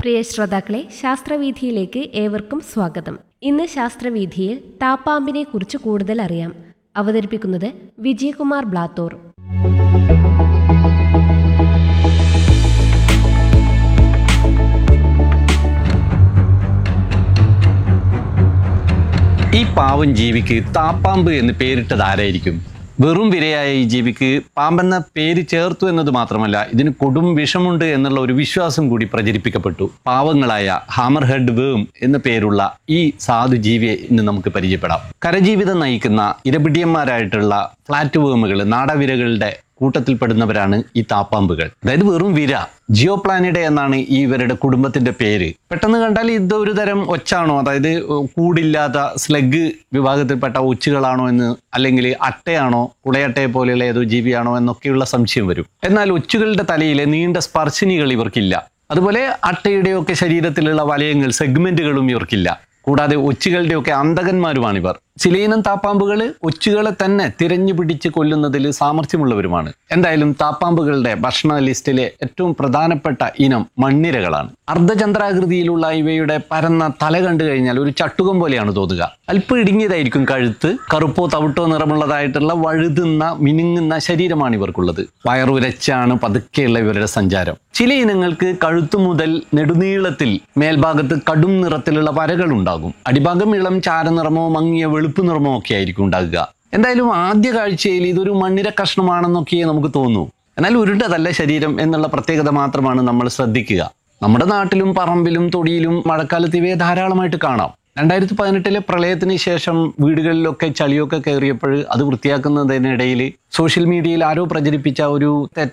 പ്രിയ ശ്രോതാക്കളെ ശാസ്ത്രവീഥിയിലേക്ക് ഏവർക്കും സ്വാഗതം ഇന്ന് ശാസ്ത്രവീഥിയിൽ താപ്പാമ്പിനെ കുറിച്ച് കൂടുതൽ അറിയാം അവതരിപ്പിക്കുന്നത് വിജയകുമാർ ബ്ലാത്തൂർ ഈ പാവം ജീവിക്ക് താപ്പാമ്പ് എന്ന് പേരിട്ടത് ആരായിരിക്കും വെറും വിരയായ ഈ ജീവിക്ക് പാമ്പെന്ന പേര് ചേർത്തു എന്നത് മാത്രമല്ല ഇതിന് കൊടും വിഷമുണ്ട് എന്നുള്ള ഒരു വിശ്വാസം കൂടി പ്രചരിപ്പിക്കപ്പെട്ടു പാവങ്ങളായ ഹാമർ ഹെഡ് വേം എന്ന പേരുള്ള ഈ സാധു ജീവിയെ ഇന്ന് നമുക്ക് പരിചയപ്പെടാം കരജീവിതം നയിക്കുന്ന ഇരപിടിയന്മാരായിട്ടുള്ള ഫ്ലാറ്റ് വേമുകൾ നാടവിരകളുടെ കൂട്ടത്തിൽപ്പെടുന്നവരാണ് ഈ താപ്പാമ്പുകൾ അതായത് വെറും വിര ജിയോ പ്ലാനിഡ എന്നാണ് ഈ ഇവരുടെ കുടുംബത്തിന്റെ പേര് പെട്ടെന്ന് കണ്ടാൽ ഇത് ഒരു തരം ഒച്ചാണോ അതായത് കൂടില്ലാത്ത സ്ലഗ് വിഭാഗത്തിൽപ്പെട്ട ഒച്ചുകളാണോ എന്ന് അല്ലെങ്കിൽ അട്ടയാണോ കുളയട്ടയെ പോലെയുള്ള ഏതോ ജീവിയാണോ എന്നൊക്കെയുള്ള സംശയം വരും എന്നാൽ ഒച്ചുകളുടെ തലയിലെ നീണ്ട സ്പർശിനികൾ ഇവർക്കില്ല അതുപോലെ അട്ടയുടെയൊക്കെ ശരീരത്തിലുള്ള വലയങ്ങൾ സെഗ്മെന്റുകളും ഇവർക്കില്ല കൂടാതെ ഒച്ചുകളുടെയൊക്കെ അന്തകന്മാരുമാണിവർ ചിലയിനം താപ്പാമ്പുകൾ ഒച്ചുകളെ തന്നെ തിരഞ്ഞു പിടിച്ച് കൊല്ലുന്നതിൽ സാമർഥ്യമുള്ളവരുമാണ് എന്തായാലും താപ്പാമ്പുകളുടെ ഭക്ഷണ ലിസ്റ്റിലെ ഏറ്റവും പ്രധാനപ്പെട്ട ഇനം മണ്ണിരകളാണ് അർദ്ധചന്ദ്രാകൃതിയിലുള്ള ഇവയുടെ പരന്ന തല കണ്ടു കഴിഞ്ഞാൽ ഒരു ചട്ടുകം പോലെയാണ് തോന്നുക അല്പം ഇടുങ്ങിയതായിരിക്കും കഴുത്ത് കറുപ്പോ തവിട്ടോ നിറമുള്ളതായിട്ടുള്ള വഴുതുന്ന മിനുങ്ങുന്ന ശരീരമാണ് ഇവർക്കുള്ളത് വയറുരച്ചാണ് പതുക്കെയുള്ള ഇവരുടെ സഞ്ചാരം ചില ഇനങ്ങൾക്ക് കഴുത്തു മുതൽ നെടുനീളത്തിൽ മേൽഭാഗത്ത് കടും നിറത്തിലുള്ള വരകൾ ഉണ്ടാകും അടിഭാഗം ഇളം ചാരനിറമോ മങ്ങിയ വെളുപ്പ് നിറമോ ഒക്കെ ആയിരിക്കും ഉണ്ടാകുക എന്തായാലും ആദ്യ കാഴ്ചയിൽ ഇതൊരു മണ്ണിര കഷ്ണമാണെന്നൊക്കെ നമുക്ക് തോന്നൂ എന്നാൽ ഉരുണ്ടതല്ല ശരീരം എന്നുള്ള പ്രത്യേകത മാത്രമാണ് നമ്മൾ ശ്രദ്ധിക്കുക നമ്മുടെ നാട്ടിലും പറമ്പിലും തൊടിയിലും മഴക്കാലത്ത് ഇവയെ ധാരാളമായിട്ട് കാണാം രണ്ടായിരത്തി പതിനെട്ടിലെ പ്രളയത്തിന് ശേഷം വീടുകളിലൊക്കെ ചളിയൊക്കെ കയറിയപ്പോൾ അത് വൃത്തിയാക്കുന്നതിനിടയിൽ സോഷ്യൽ മീഡിയയിൽ ആരോ പ്രചരിപ്പിച്ച ഒരു തെറ്റായ